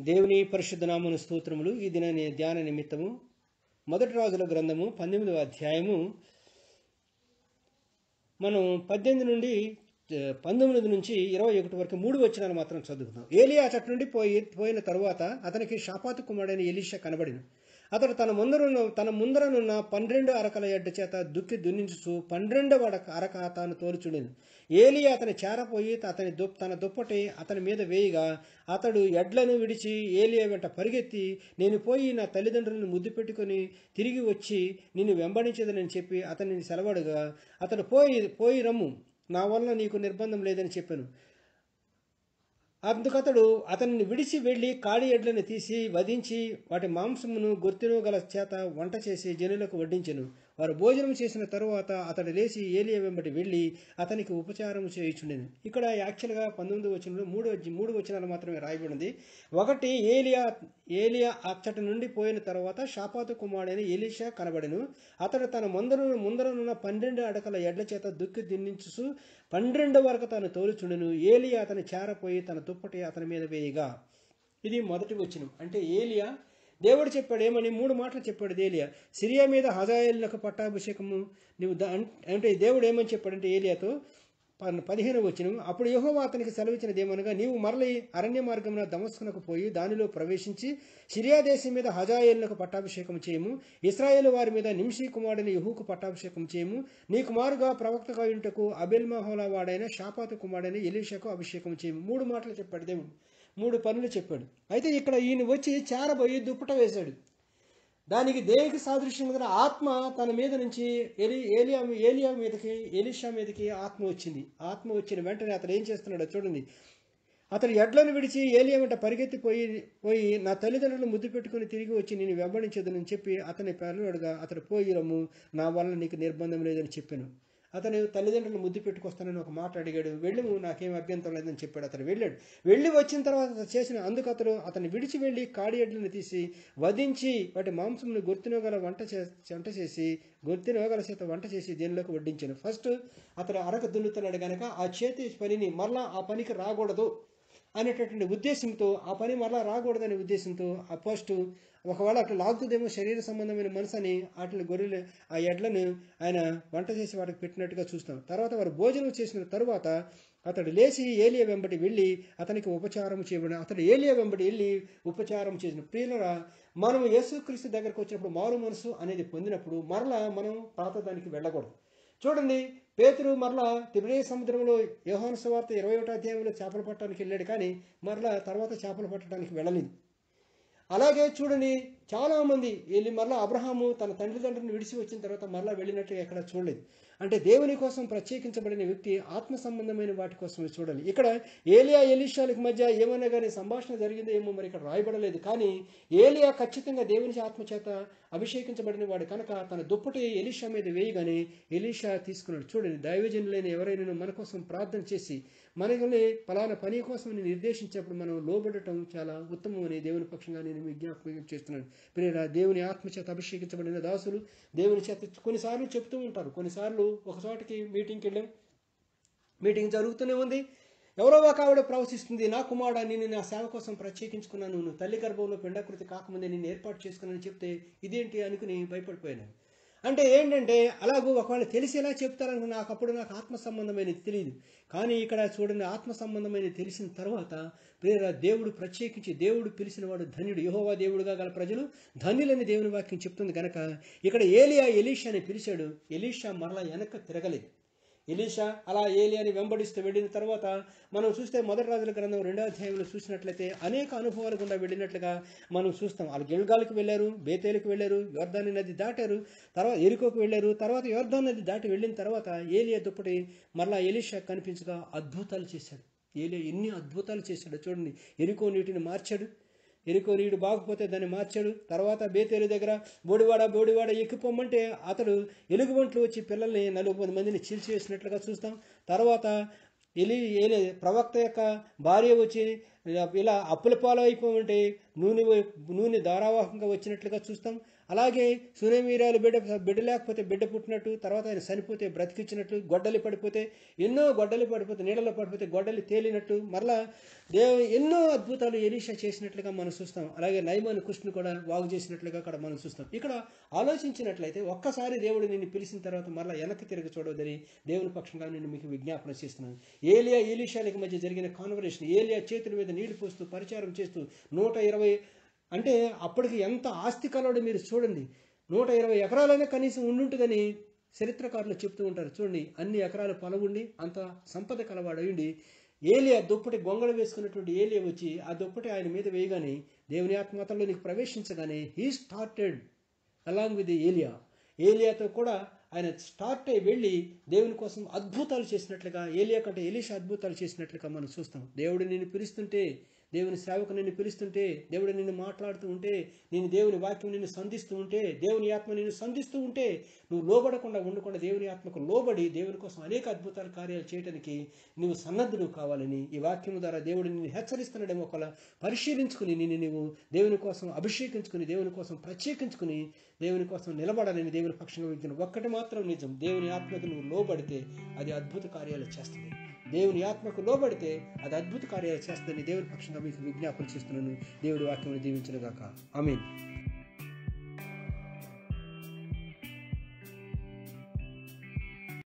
దేవుని పరిశుద్ధ నామను స్తోత్రములు ఈ దిన ధ్యాన నిమిత్తము మొదటి రాజుల గ్రంథము పంతొమ్మిదవ అధ్యాయము మనం పద్దెనిమిది నుండి ఆ, పంతొమ్మిది నుంచి ఇరవై ఒకటి వరకు మూడు వచనాలు మాత్రం చదువుకుందాం ఏలియా అచ్చటి నుండి పోయి పోయిన తరువాత అతనికి షాపాతు కుమారుడైన ఎలీషా కనబడిన అతడు తన ముందరున్న తన ముందరనున్న పన్నెండు అరకల ఎడ్డ చేత దుక్కి దున్నించుచు పన్నెండవ అరక అరక తాను తోలుచుండెను ఏలియా అతని చేరపోయి అతని దుప్ తన దుప్పటి అతని మీద వేయగా అతడు ఎడ్లను విడిచి ఏలియా వెంట పరిగెత్తి నేను పోయి నా తల్లిదండ్రులను ముద్దు పెట్టుకొని తిరిగి వచ్చి నిన్ను వెంబడించదనని చెప్పి అతనిని సెలవడుగా అతడు పోయి పోయి రమ్ము నా వల్ల నీకు నిర్బంధం లేదని చెప్పాను అందుకతడు అతనిని విడిచి వెళ్లి కాడి ఎడ్లను తీసి వధించి వాటి మాంసమును గొర్తెను గల చేత వంట చేసి జనులకు వడ్డించెను వారు భోజనం చేసిన తరువాత అతడు లేచి ఏలియా వెంబడి వెళ్లి అతనికి ఉపచారం చేయుచుండెను ఇక్కడ యాక్చువల్గా పంతొమ్మిది వచనంలో మూడు మూడు వచనాలు మాత్రమే రాయబడింది ఒకటి ఏలియా ఏలియా అచ్చటి నుండి పోయిన తర్వాత షాపాతు కుమారుడైన ఎలీషా కనబడెను అతడు తన ముందర ముందరనున్న పన్నెండు అడకల ఎడ్ల చేత దుక్కి దిన్నించుసు పన్నెండు వరకు తాను తోలుచుండెను ఏలియా అతని చేరపోయి తన దుప్పటి అతని మీద వేయగా ఇది మొదటి వచనం అంటే ఏలియా దేవుడు చెప్పాడు ఏమని మూడు మాటలు చెప్పాడు ఏలియా సిరియా మీద హజాయిలకు పట్టాభిషేకము నువ్వు దా- అంటే దేవుడు ఏమని చెప్పాడంటే ఏలియాతో ప- పదిహేను వచ్చిన అప్పుడు యెహోవా అతనికి సెలవిచ్చినది ఏమనగా నీవు మరలి అరణ్య మార్గమున దమస్కునకు పోయి దానిలో ప్రవేశించి సిరియా దేశం మీద హజాయేలునకు పట్టాభిషేకం చేయము ఇస్రాయేల్ వారి మీద నింషీ కుమారుని యహూకు పట్టాభిషేకం చేయము నీ కుమారుగా ప్రవక్తగా ఇంటకు అబెల్మహోలా వాడైన షాపాతు కుమారుడైన ఎలీషాకు అభిషేకం చేయము మూడు మాటలు చెప్పాడు దేవుడు మూడు పనులు చెప్పాడు అయితే ఇక్కడ ఈయన వచ్చి చేరబోయి దుప్పట వేశాడు దానికి దేనికి సాదృశ్యం కదా ఆత్మ తన మీద నుంచి ఎలి ఏలియా ఏలియా మీదకి ఎలీషా మీదకి ఆత్మ వచ్చింది ఆత్మ వచ్చిన వెంటనే అతను ఏం చేస్తున్నాడో చూడండి అతడు ఎడ్లను విడిచి ఏలియా వెంట పరిగెత్తిపోయి పోయి నా తల్లిదండ్రులు ముద్దు పెట్టుకుని తిరిగి వచ్చి నేను వెంబడించదని చెప్పి అతని పిల్లడుగా అతడు పోయి రమ్ము నా వల్ల నీకు నిర్బంధం లేదని చెప్పాను అతను తల్లిదండ్రులు ముద్దు పెట్టుకొస్తానని ఒక మాట అడిగాడు వెళ్ళము నాకేం అభ్యంతరం లేదని చెప్పాడు అతను వెళ్ళాడు వెళ్ళి వచ్చిన తర్వాత అతను చేసిన అందుకు అతడు అతను విడిచి వెళ్ళి కాడి ఎడ్లను తీసి వధించి వాటి మాంసంను గొర్తినోగల వంట చే వంట చేసి గొర్తినోగల చేత వంట చేసి దీనిలోకి వడ్డించాను ఫస్ట్ అతను అరక దున్నుతున్నాడు కనుక ఆ చేతి పనిని మరలా ఆ పనికి రాకూడదు అనేటటువంటి ఉద్దేశంతో ఆ పని మరలా రాకూడదనే ఉద్దేశంతో ఆ ఫస్ట్ ఒకవేళ అట్లా లాగుతుందేమో శరీర సంబంధమైన మనసని వాటిని గొర్రెలు ఆ ఎడ్లను ఆయన వంట చేసి వాటికి పెట్టినట్టుగా చూస్తాం తర్వాత వారు భోజనం చేసిన తరువాత అతడు లేచి ఏలియా వెంబడి వెళ్ళి అతనికి ఉపచారం చేయబడిన అతడు ఏలియా వెంబడి వెళ్ళి ఉపచారం చేసిన ప్రియులరా మనం యేసుక్రీస్తు దగ్గరకు వచ్చినప్పుడు మారు మనసు అనేది పొందినప్పుడు మరలా మనం పాత దానికి వెళ్ళకూడదు చూడండి పేతురు మరలా తిబిరే సముద్రంలో యోహాను సువార్త ఇరవై ఒకటో అధ్యాయంలో చేపలు పట్టడానికి వెళ్ళాడు కానీ మరలా తర్వాత చేపలు పట్టడానికి వెళ్ళలేదు అలాగే చూడండి చాలా మంది వెళ్ళి మరలా అబ్రహాము తన తండ్రిదండ్రులను విడిచి వచ్చిన తర్వాత మరలా వెళ్ళినట్టు ఎక్కడ చూడలేదు అంటే దేవుని కోసం ప్రత్యేకించబడిన వ్యక్తి ఆత్మ సంబంధమైన వాటి కోసమే చూడాలి ఇక్కడ ఏలియా ఎలీషాలకు మధ్య ఏమైనా కానీ సంభాషణ జరిగిందో ఏమో మరి ఇక్కడ రాయబడలేదు కానీ ఏలియా ఖచ్చితంగా దేవుని ఆత్మ చేత అభిషేకించబడిన వాడు కనుక తన దుప్పటి ఎలీషా మీద వేయగానే ఎలీషా తీసుకున్నాడు చూడండి దైవజనులైన ఎవరైనా మన కోసం ప్రార్థన చేసి మనల్ని పలానా పని కోసం నేను నిర్దేశించినప్పుడు మనం లోబడటం చాలా ఉత్తమం అని దేవుని పక్షంగా నేను మీ జ్ఞాపకం చేస్తున్నాను ప్రియరా దేవుని ఆత్మ చేత అభిషేకించబడిన దాసులు దేవుని చేత కొన్నిసార్లు చెప్తూ ఉంటారు కొన్నిసార్లు ఒక చోటకి మీటింగ్కి వెళ్ళాం మీటింగ్ జరుగుతూనే ఉంది ఎవరో ఒక ఆవిడ ప్రవశిస్తుంది నా కుమారుడా నేను నా సేవ కోసం ప్రత్యేకించుకున్నాను నువ్వు తల్లి గర్భంలో పిండాకృతి కాకముందే నేను ఏర్పాటు చేసుకున్నానని చెప్తే ఇదేంటి అనుకుని భయపడిపోయాను అంటే ఏంటంటే అలాగూ ఒకవేళ తెలిసి ఎలా చెప్తారనుకో నాకు అప్పుడు నాకు ఆత్మ సంబంధమైనది తెలియదు కానీ ఇక్కడ చూడండి ఆత్మ సంబంధమైనది తెలిసిన తర్వాత ప్రేర దేవుడు ప్రత్యేకించి దేవుడు పిలిచిన వాడు ధన్యుడు యహోవా దేవుడుగా గల ప్రజలు ధన్యులని దేవుని వాక్యం చెప్తుంది కనుక ఇక్కడ ఏలియా ఎలీషాని పిలిచాడు ఎలీషా మరలా వెనక్కి తిరగలేదు ఎలీషా అలా ఏలియాని వెంబడిస్తూ వెళ్ళిన తర్వాత మనం చూస్తే మొదటి రాజుల గ్రంథం రెండో అధ్యాయంలో చూసినట్లయితే అనేక అనుభవాలు గుండా వెళ్ళినట్లుగా మనం చూస్తాం వాళ్ళు గిల్గాలకు వెళ్ళారు బేతేలకు వెళ్ళారు యోర్ధాని నది దాటారు తర్వాత ఎరుకోకు వెళ్ళారు తర్వాత యోర్ధాన్ నది దాటి వెళ్ళిన తర్వాత ఏలియా దుప్పటి మరలా ఎలీషా కనిపించగా అద్భుతాలు చేశాడు ఏలియా ఎన్ని అద్భుతాలు చేశాడు చూడండి ఎరుకో నీటిని మార్చాడు ఎరుకో నీడు బాగుపోతే దాన్ని మార్చాడు తర్వాత బేతేరు దగ్గర బోడివాడ బోడివాడ ఎక్కిపోమంటే అతడు ఎలుగుబంట్లు వచ్చి పిల్లల్ని నలుగురు మందిని చీల్చివేసినట్లుగా చూస్తాం తర్వాత ఎలి ఏలి ప్రవక్త యొక్క భార్య వచ్చి ఇలా అప్పుల పాలైపోమంటే నూనె నూనె ధారావాహంగా వచ్చినట్లుగా చూస్తాం అలాగే సునేమీరాలు బిడ్డ బిడ్డ లేకపోతే బిడ్డ పుట్టినట్టు తర్వాత ఆయన చనిపోతే బ్రతికించినట్లు గొడ్డలి పడిపోతే ఎన్నో గొడ్డలి పడిపోతే నీళ్ళలో పడిపోతే గొడ్డలి తేలినట్టు మరలా దేవు ఎన్నో అద్భుతాలు ఎలీషా చేసినట్లుగా మనం చూస్తాం అలాగే నైమాన్ కృష్ణుని కూడా బాగు చేసినట్లుగా అక్కడ మనం చూస్తాం ఇక్కడ ఆలోచించినట్లయితే ఒక్కసారి దేవుడు నిన్ను పిలిచిన తర్వాత మరలా వెనక్కి తిరిగి చూడవద్దని దేవుని పక్షంగా నేను మీకు విజ్ఞాపన చేస్తున్నాను ఏలియా ఈలిషాలకి మధ్య జరిగిన కాన్వరేషన్ ఏలియా చేతుల మీద నీళ్లు పోస్తూ పరిచారం చేస్తూ నూట ఇరవై అంటే అప్పటికి ఎంత ఆస్తి కలవాడు మీరు చూడండి నూట ఇరవై ఎకరాలైనా కనీసం ఉండుంటుందని చరిత్రకారులు చెప్తూ ఉంటారు చూడండి అన్ని ఎకరాలు పొలగుండి అంత సంపద కలవాడు అయ్యుండి ఏలియా దుప్పటి గొంగళ వేసుకున్నటువంటి ఏలియా వచ్చి ఆ దుప్పటి ఆయన మీద వేయగానే దేవుని ఆత్మతలో నీకు ప్రవేశించగానే హీ స్టార్టెడ్ అలాంగ్ విత్ ఏలియా ఏలియాతో కూడా ఆయన స్టార్ట్ అయి వెళ్ళి దేవుని కోసం అద్భుతాలు చేసినట్లుగా ఏలియా కంటే ఎలీషా అద్భుతాలు చేసినట్లుగా మనం చూస్తాం దేవుడు నిన్ను పిలుస్తుంటే దేవుని సేవకు నిన్ను పిలుస్తుంటే దేవుడు నిన్ను మాట్లాడుతూ ఉంటే నేను దేవుని వాక్యం నిన్ను సంధిస్తూ ఉంటే దేవుని ఆత్మ నిన్ను సంధిస్తూ ఉంటే నువ్వు లోబడకుండా ఉండకుండా దేవుని ఆత్మకు లోబడి దేవుని కోసం అనేక అద్భుతాల కార్యాలు చేయడానికి నువ్వు సన్నద్ధుడు కావాలని ఈ వాక్యం ద్వారా దేవుడు నిన్ను హెచ్చరిస్తున్నాడేమో ఒకవేళ పరిశీలించుకుని నిన్ను నువ్వు దేవుని కోసం అభిషేకించుకుని దేవుని కోసం ప్రత్యేకించుకుని దేవుని కోసం నిలబడాలని దేవుని పక్షంగా వ్యక్తిని ఒక్కటి మాత్రం నిజం దేవుని ఆత్మకు నువ్వు లోబడితే అది అద్భుత కార్యాలు చేస్తుంది దేవుని ఆత్మకు లోబడితే అది అద్భుత కార్యాలు చేస్తుందని దేవుని పక్షంగా మీకు విజ్ఞాపన చేస్తున్నాను దేవుడి వాక్యం దీవించను గాక ఆమెన్